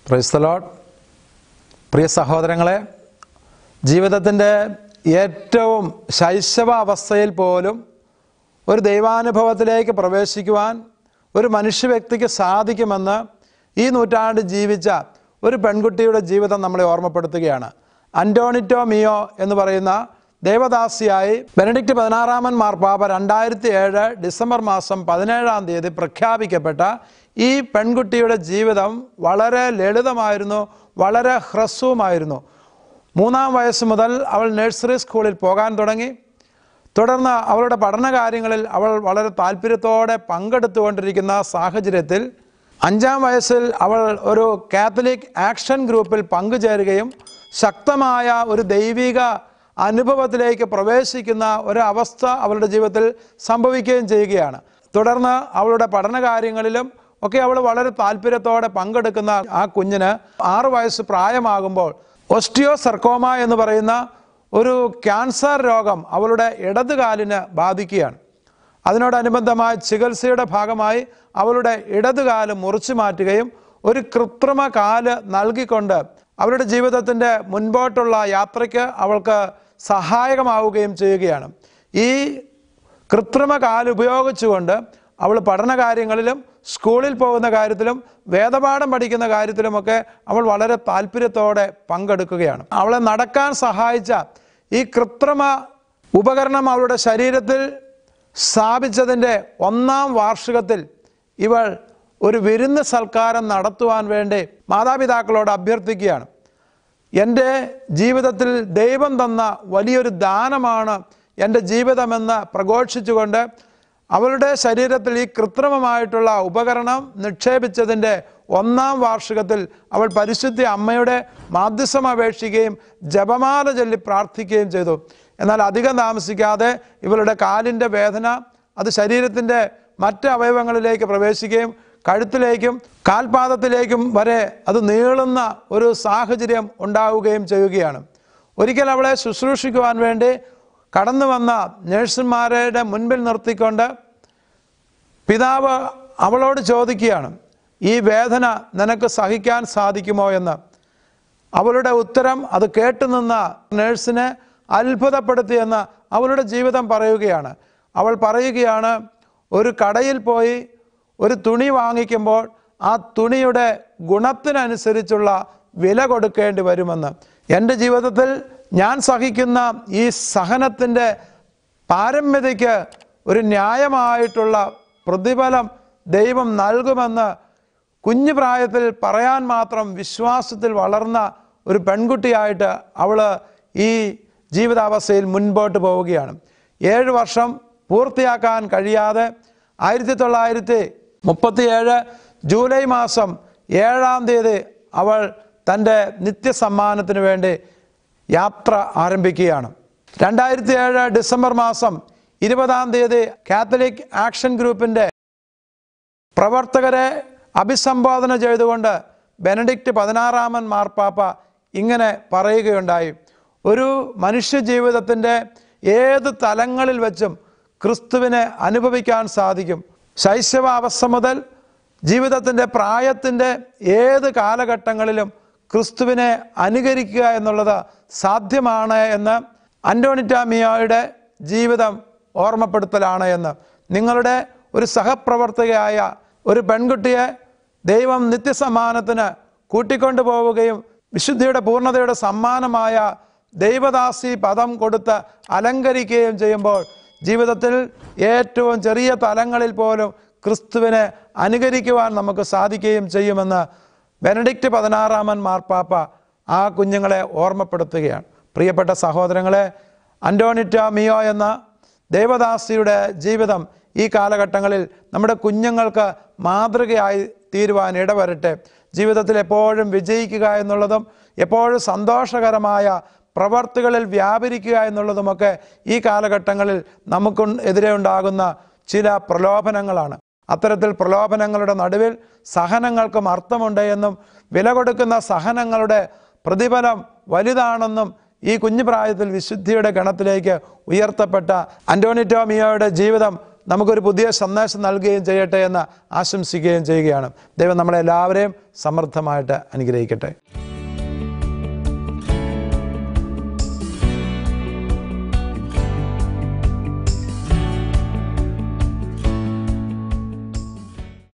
ക്രൈസ്തലോഡ് പ്രിയ സഹോദരങ്ങളെ ജീവിതത്തിൻ്റെ ഏറ്റവും ശൈശവ അവസ്ഥയിൽ പോലും ഒരു ദൈവാനുഭവത്തിലേക്ക് പ്രവേശിക്കുവാൻ ഒരു മനുഷ്യ വ്യക്തിക്ക് സാധിക്കുമെന്ന് ഈ നൂറ്റാണ്ട് ജീവിച്ച ഒരു പെൺകുട്ടിയുടെ ജീവിതം നമ്മളെ ഓർമ്മപ്പെടുത്തുകയാണ് അന്റോണിറ്റോ മിയോ എന്ന് പറയുന്ന ദേവദാസിയായി ബെനഡിക്റ്റ് പതിനാറാമൻ മാർപ്പാപ്പ രണ്ടായിരത്തി ഏഴ് ഡിസംബർ മാസം പതിനേഴാം തീയതി പ്രഖ്യാപിക്കപ്പെട്ട ഈ പെൺകുട്ടിയുടെ ജീവിതം വളരെ ലളിതമായിരുന്നു വളരെ ഹ്രസ്വമായിരുന്നു മൂന്നാം വയസ്സ് മുതൽ അവൾ നഴ്സറി സ്കൂളിൽ പോകാൻ തുടങ്ങി തുടർന്ന് അവളുടെ പഠനകാര്യങ്ങളിൽ അവൾ വളരെ താല്പര്യത്തോടെ പങ്കെടുത്തുകൊണ്ടിരിക്കുന്ന സാഹചര്യത്തിൽ അഞ്ചാം വയസ്സിൽ അവൾ ഒരു കാത്തലിക് ആക്ഷൻ ഗ്രൂപ്പിൽ പങ്കുചേരുകയും ശക്തമായ ഒരു ദൈവിക അനുഭവത്തിലേക്ക് പ്രവേശിക്കുന്ന ഒരു അവസ്ഥ അവളുടെ ജീവിതത്തിൽ സംഭവിക്കുകയും ചെയ്യുകയാണ് തുടർന്ന് അവളുടെ പഠനകാര്യങ്ങളിലും ഒക്കെ അവൾ വളരെ താല്പര്യത്തോടെ പങ്കെടുക്കുന്ന ആ കുഞ്ഞിന് ആറ് വയസ്സ് പ്രായമാകുമ്പോൾ ഒസ്റ്റിയോ സർക്കോമ എന്ന് പറയുന്ന ഒരു ക്യാൻസർ രോഗം അവളുടെ ഇടത് കാലിന് ബാധിക്കുകയാണ് അതിനോടനുബന്ധമായ ചികിത്സയുടെ ഭാഗമായി അവളുടെ ഇടത് കാല് മുറിച്ചു മാറ്റുകയും ഒരു കൃത്രിമ കാല് നൽകിക്കൊണ്ട് അവരുടെ ജീവിതത്തിൻ്റെ മുൻപോട്ടുള്ള യാത്രയ്ക്ക് അവൾക്ക് സഹായകമാവുകയും ചെയ്യുകയാണ് ഈ കൃത്രിമ കാല് ഉപയോഗിച്ചുകൊണ്ട് അവൾ പഠന കാര്യങ്ങളിലും സ്കൂളിൽ പോകുന്ന കാര്യത്തിലും വേദപാഠം പഠിക്കുന്ന കാര്യത്തിലുമൊക്കെ അവൾ വളരെ താല്പര്യത്തോടെ പങ്കെടുക്കുകയാണ് അവളെ നടക്കാൻ സഹായിച്ച ഈ കൃത്രിമ ഉപകരണം അവളുടെ ശരീരത്തിൽ സ്ഥാപിച്ചതിൻ്റെ ഒന്നാം വാർഷികത്തിൽ ഇവൾ ഒരു വിരുന്ന് സൽക്കാരം നടത്തുവാൻ വേണ്ടി മാതാപിതാക്കളോട് അഭ്യർത്ഥിക്കുകയാണ് എൻ്റെ ജീവിതത്തിൽ ദൈവം തന്ന വലിയൊരു ദാനമാണ് എൻ്റെ ജീവിതമെന്ന് പ്രഘോഷിച്ചുകൊണ്ട് അവളുടെ ശരീരത്തിൽ ഈ കൃത്രിമമായിട്ടുള്ള ഉപകരണം നിക്ഷേപിച്ചതിൻ്റെ ഒന്നാം വാർഷികത്തിൽ അവൾ പരിശുദ്ധ അമ്മയുടെ മാധ്യസം അപേക്ഷിക്കുകയും ജപമാല ചൊല്ലി പ്രാർത്ഥിക്കുകയും ചെയ്തു എന്നാൽ അധികം താമസിക്കാതെ ഇവളുടെ കാലിൻ്റെ വേദന അത് ശരീരത്തിൻ്റെ മറ്റ് അവയവങ്ങളിലേക്ക് പ്രവേശിക്കുകയും കഴുത്തിലേക്കും കാൽപാദത്തിലേക്കും വരെ അത് നീളുന്ന ഒരു സാഹചര്യം ഉണ്ടാവുകയും ചെയ്യുകയാണ് ഒരിക്കൽ അവളെ ശുശ്രൂഷിക്കുവാൻ വേണ്ടി കടന്നു വന്ന നഴ്സുമാരുടെ മുൻപിൽ നിർത്തിക്കൊണ്ട് പിതാവ് അവളോട് ചോദിക്കുകയാണ് ഈ വേദന നിനക്ക് സഹിക്കാൻ സാധിക്കുമോ എന്ന് അവളുടെ ഉത്തരം അത് കേട്ടുനിന്ന നേഴ്സിനെ അത്ഭുതപ്പെടുത്തിയെന്ന് അവളുടെ ജീവിതം പറയുകയാണ് അവൾ പറയുകയാണ് ഒരു കടയിൽ പോയി ഒരു തുണി വാങ്ങിക്കുമ്പോൾ ആ തുണിയുടെ ഗുണത്തിനനുസരിച്ചുള്ള വില കൊടുക്കേണ്ടി വരുമെന്ന് എൻ്റെ ജീവിതത്തിൽ ഞാൻ സഹിക്കുന്ന ഈ സഹനത്തിൻ്റെ പാരമ്യതയ്ക്ക് ഒരു ന്യായമായിട്ടുള്ള പ്രതിഫലം ദൈവം നൽകുമെന്ന് കുഞ്ഞു പ്രായത്തിൽ പറയാൻ മാത്രം വിശ്വാസത്തിൽ വളർന്ന ഒരു പെൺകുട്ടിയായിട്ട് അവൾ ഈ ജീവിതാവസ്ഥയിൽ മുൻപോട്ട് പോവുകയാണ് ഏഴ് വർഷം പൂർത്തിയാക്കാൻ കഴിയാതെ ആയിരത്തി തൊള്ളായിരത്തി മുപ്പത്തിയേഴ് ജൂലൈ മാസം ഏഴാം തീയതി അവൾ തൻ്റെ നിത്യസമ്മാനത്തിന് വേണ്ടി യാത്ര ആരംഭിക്കുകയാണ് രണ്ടായിരത്തി ഏഴ് ഡിസംബർ മാസം ഇരുപതാം തീയതി കാത്തലിക് ആക്ഷൻ ഗ്രൂപ്പിൻ്റെ പ്രവർത്തകരെ അഭിസംബോധന ചെയ്തുകൊണ്ട് ബെനഡിക്റ്റ് പതിനാറാമൻ മാർപ്പാപ്പ ഇങ്ങനെ പറയുകയുണ്ടായി ഒരു മനുഷ്യ ജീവിതത്തിൻ്റെ ഏത് തലങ്ങളിൽ വെച്ചും ക്രിസ്തുവിനെ അനുഭവിക്കാൻ സാധിക്കും ശൈശവാവസ്ഥ മുതൽ ജീവിതത്തിൻ്റെ പ്രായത്തിൻ്റെ ഏത് കാലഘട്ടങ്ങളിലും ക്രിസ്തുവിനെ അനുകരിക്കുക എന്നുള്ളത് സാധ്യമാണ് എന്ന് അന്റോണിറ്റാമിയോയുടെ ജീവിതം ഓർമ്മപ്പെടുത്തലാണ് എന്ന് നിങ്ങളുടെ ഒരു സഹപ്രവർത്തകയായ ഒരു പെൺകുട്ടിയെ ദൈവം നിത്യസമ്മാനത്തിന് കൂട്ടിക്കൊണ്ടു പോവുകയും വിശുദ്ധിയുടെ പൂർണ്ണതയുടെ സമ്മാനമായ ദൈവദാസി പദം കൊടുത്ത് അലങ്കരിക്കുകയും ചെയ്യുമ്പോൾ ജീവിതത്തിൽ ഏറ്റവും ചെറിയ തലങ്ങളിൽ പോലും ക്രിസ്തുവിനെ അനുകരിക്കുവാൻ നമുക്ക് സാധിക്കുകയും ചെയ്യുമെന്ന് ബെനഡിക്റ്റ് പതിനാറാമൻ മാർപ്പാപ്പ ആ കുഞ്ഞുങ്ങളെ ഓർമ്മപ്പെടുത്തുകയാണ് പ്രിയപ്പെട്ട സഹോദരങ്ങളെ അന്റോണിറ്റ മിയോ എന്ന ദേവദാസിയുടെ ജീവിതം ഈ കാലഘട്ടങ്ങളിൽ നമ്മുടെ കുഞ്ഞുങ്ങൾക്ക് മാതൃകയായി തീരുവാൻ ഇടവരട്ടെ ജീവിതത്തിൽ എപ്പോഴും വിജയിക്കുക എന്നുള്ളതും എപ്പോഴും സന്തോഷകരമായ പ്രവർത്തികളിൽ വ്യാപരിക്കുക എന്നുള്ളതുമൊക്കെ ഈ കാലഘട്ടങ്ങളിൽ നമുക്ക് എതിരെ ഉണ്ടാകുന്ന ചില പ്രലോഭനങ്ങളാണ് അത്തരത്തിൽ പ്രലോഭനങ്ങളുടെ നടുവിൽ സഹനങ്ങൾക്കും അർത്ഥമുണ്ട് എന്നും വില കൊടുക്കുന്ന സഹനങ്ങളുടെ പ്രതിഫലം വലുതാണെന്നും ഈ കുഞ്ഞു പ്രായത്തിൽ വിശുദ്ധിയുടെ ഗണത്തിലേക്ക് ഉയർത്തപ്പെട്ട അന്റോണിറ്റോ മിയോയുടെ ജീവിതം നമുക്കൊരു പുതിയ സന്ദേശം നൽകുകയും ചെയ്യട്ടെ എന്ന് ആശംസിക്കുകയും ചെയ്യുകയാണ് ദൈവം നമ്മളെല്ലാവരെയും സമൃദ്ധമായിട്ട് അനുഗ്രഹിക്കട്ടെ